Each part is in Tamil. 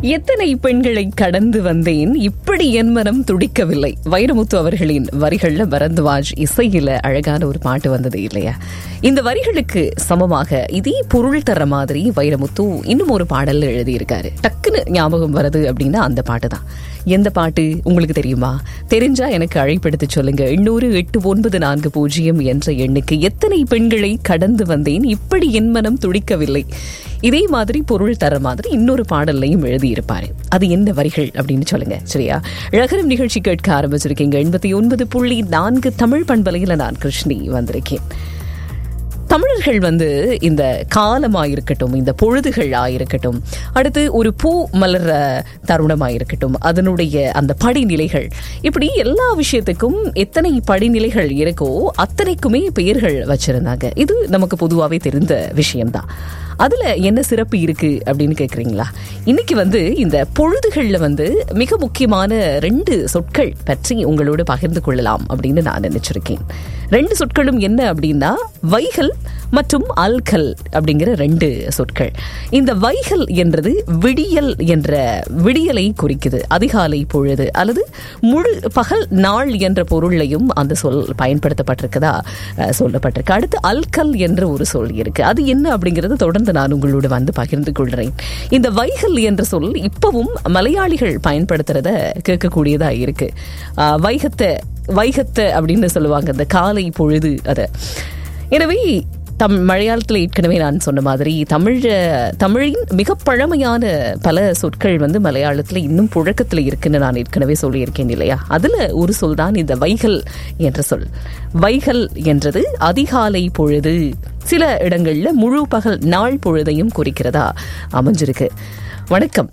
எத்தனை பெண்களை கடந்து வந்தேன் இப்படி என் மனம் துடிக்கவில்லை வைரமுத்து அவர்களின் வரிகள்ல பரத்வாஜ் இசையில அழகான ஒரு பாட்டு வந்தது இல்லையா இந்த வரிகளுக்கு சமமாக இதே பொருள் தர மாதிரி வைரமுத்து இன்னும் ஒரு பாடல் எழுதியிருக்காரு டக்குன்னு ஞாபகம் வருது அப்படின்னா அந்த பாட்டு தான் எந்த பாட்டு உங்களுக்கு தெரியுமா தெரிஞ்சா எனக்கு அழைப்படுத்தி சொல்லுங்க எண்ணூறு எட்டு ஒன்பது நான்கு பூஜ்ஜியம் என்ற எண்ணுக்கு எத்தனை பெண்களை கடந்து வந்தேன் இப்படி என் மனம் துடிக்கவில்லை இதே மாதிரி பொருள் தர மாதிரி இன்னொரு பாடல்லையும் எழுதியிருப்பாரு அது என்ன வரிகள் அப்படின்னு சொல்லுங்க சரியா அழகரம் நிகழ்ச்சி கேட்க ஆரம்பிச்சிருக்கீங்க எண்பத்தி ஒன்பது புள்ளி நான்கு தமிழ் பண்பலையில் நான் கிருஷ்ணி வந்திருக்கேன் தமிழர்கள் வந்து இந்த காலமாயிருக்கட்டும் இந்த பொழுதுகளாயிருக்கட்டும் அடுத்து ஒரு பூ மலர்ற தருணமாயிருக்கட்டும் அதனுடைய அந்த படிநிலைகள் இப்படி எல்லா விஷயத்துக்கும் எத்தனை படிநிலைகள் இருக்கோ அத்தனைக்குமே பெயர்கள் வச்சிருந்தாங்க இது நமக்கு பொதுவாகவே தெரிந்த விஷயம்தான் அதுல என்ன சிறப்பு இருக்கு அப்படின்னு கேக்குறீங்களா இன்னைக்கு வந்து இந்த பொழுதுகள்ல வந்து மிக முக்கியமான ரெண்டு சொற்கள் பற்றி உங்களோட பகிர்ந்து கொள்ளலாம் அப்படின்னு நான் நினைச்சிருக்கேன் ரெண்டு சொற்களும் என்ன அப்படின்னா வைகல் மற்றும் அல்கல் அப்படிங்கிற ரெண்டு சொற்கள் இந்த வைகல் என்றது விடியல் என்ற விடியலை குறிக்குது அதிகாலை பொழுது அல்லது முழு பகல் நாள் என்ற பொருளையும் அந்த சொல் பயன்படுத்தப்பட்டிருக்கதா அஹ், சொல்லப்பட்டிருக்கு அடுத்து அல்கல் என்ற ஒரு சொல் இருக்கு அது என்ன அப்படிங்கறது தொடர்ந்து நான் உங்களோட வந்து பகிர்ந்து கொள்றேன் இந்த வைகல் என்ற சொல் இப்பவும் மலையாளிகள் பயன்படுத்துறத கேட்கக்கூடியதா இருக்கு அஹ், வைகத்தை வைகத்தை அப்படின்னு சொல்லுவாங்க இந்த காலை பொழுது அத எனவே தம் மலையாளத்தில் ஏற்கனவே நான் சொன்ன மாதிரி தமிழ தமிழின் மிக பழமையான பல சொற்கள் வந்து மலையாளத்தில் இன்னும் புழக்கத்தில் இருக்குன்னு நான் ஏற்கனவே சொல்லியிருக்கேன் இல்லையா அதுல ஒரு சொல் தான் இந்த வைகல் என்ற சொல் வைகல் என்றது அதிகாலை பொழுது சில இடங்கள்ல முழு பகல் நாள் பொழுதையும் குறிக்கிறதா அமைஞ்சிருக்கு வணக்கம்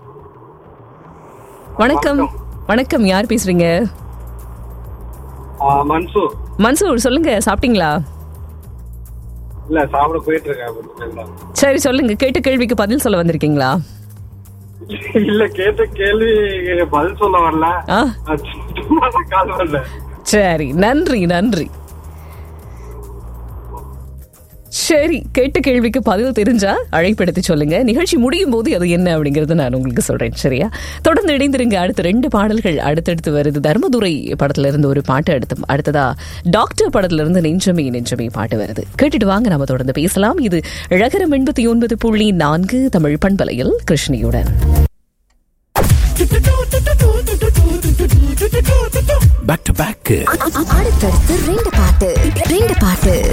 வணக்கம் வணக்கம் யார் பேசுறீங்க ஆ, மன்சூர் மன்சூர் சொல்லுங்க சாப்பிட்டீங்களா இல்ல சாப்பிட போயிட்டு இருக்கேன் கொஞ்சம் நேரம். சரி சொல்லுங்க கேட்ட கேள்விக்கு பதில் சொல்ல வந்திருக்கீங்களா இல்ல கேட்ட கேள்வி பதில் சொல்ல வரல ஆ நான் சும்மா தான் கால் வரல சரி நன்றி நன்றி சரி கேட்ட கேள்விக்கு பதில் தெரிஞ்சா அழைப்படுத்தி சொல்லுங்க நிகழ்ச்சி முடியும் போது அது என்ன அப்படிங்கறத நான் உங்களுக்கு சொல்றேன் சரியா தொடர்ந்து இணைந்திருங்க அடுத்த ரெண்டு பாடல்கள் அடுத்தடுத்து வருது தர்மதுரை படத்துல இருந்து ஒரு பாட்டு அடுத்து அடுத்ததா டாக்டர் படத்துல இருந்து நெஞ்சமே நெஞ்சமே பாட்டு வருது கேட்டுட்டு வாங்க நாம தொடர்ந்து பேசலாம் இது அழகரம் எண்பத்தி ஒன்பது புள்ளி நான்கு தமிழ் பண்பலையில் கிருஷ்ணியுடன் பேக் டு பேக் அடுத்தடுத்து ரெண்டு பாட்டு ரெண்டு பாட்டு